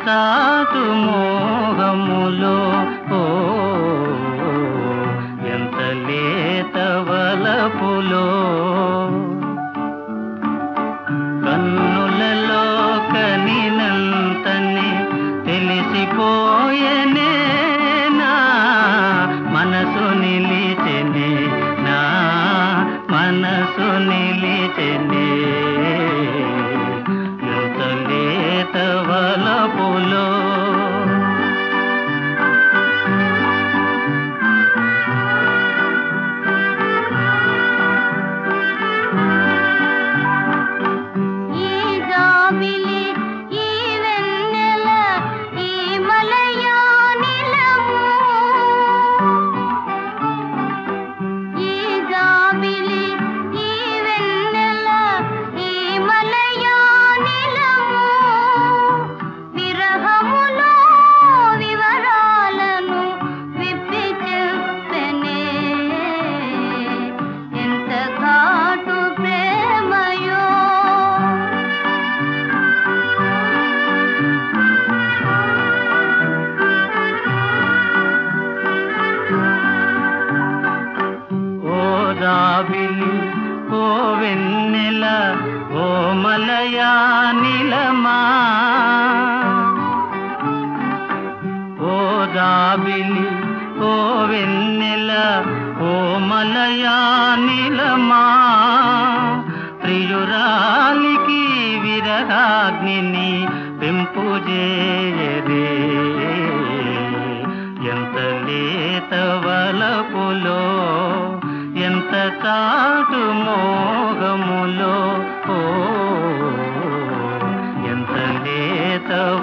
చాటు మోహములో ఓ ఎంత లేత వలపులో కన్నులలో కనినంతనే తెలిసిపోయనే నా మనసు నిలిచెనే నా మనసు నిలిచెనే ఎంత లేత వలపులో ఈ జాబిలి ఈ వెన్నెల ఈ మలయానిలము ఈ జాబిలి ఈ వెన్నెల ఈ మలయానిలము విరహములో వివరాలను విప్పి చెప్పనే ఎంత ఘాటు ప్రేమయో ఓ రావిలి ఓ వెన్నెల ఓ మలయా నిలమా ఓ రావిలి ఓ వెన్నెల ఓ మలయా నిలమా ప్రియురాలికి విరహాగ్నిని పెంపు చేయరే ఎంత లేత వలపులో ఎంత చాటు మోహములో ఓ ఎంత లేత